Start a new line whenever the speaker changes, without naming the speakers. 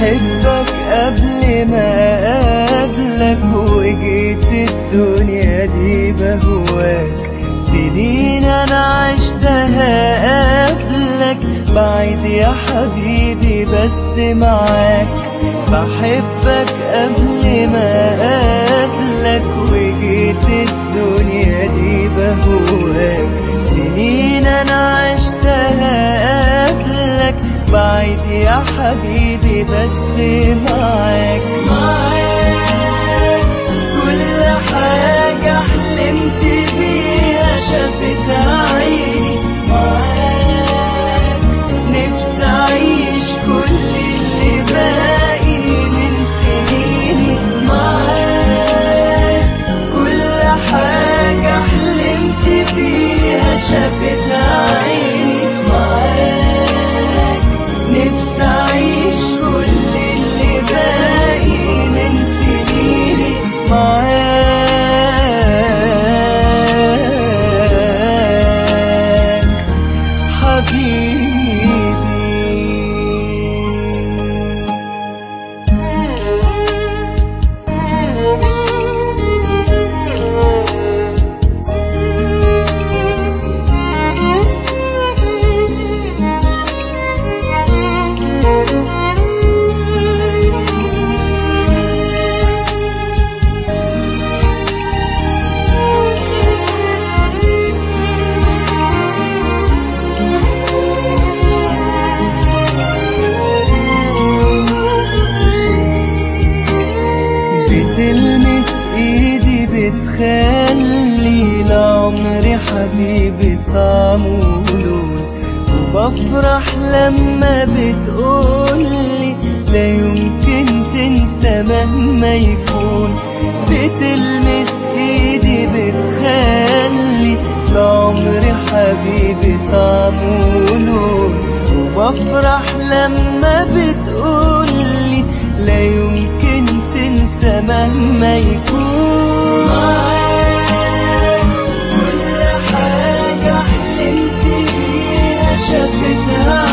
بحبك قبل ما اقابلك وجيت الدنيا دي بهواك سنين انا عشتها قبلك بعيد يا حبيبي بس معاك بحبك قبل ما اقابلك وجيت الدنيا دي بهواك سنين انا عشتها قبلك بعيد يا حبيبي بس معاك معاك كل حاجة حلمت بيها شافتها عيني معاك نفسي أعيش كل اللي باقي من سنيني معاك كل حاجة حلمت بيها شافتها عيني معاك نفسي أعيش كل اللي باقي من سنيني معاك حبيبي بتلمس ايدي بتخلي لعمري حبيبي طعمه ولون وبفرح لما بتقولي لا يمكن تنسى مهما يكون بتلمس ايدي بتخلي لعمري حبيبي طعمه ولون وبفرح لما بتقولي لا يمكن تنسى مهما يكون معاك كل حاجة حلمت بيها شافتها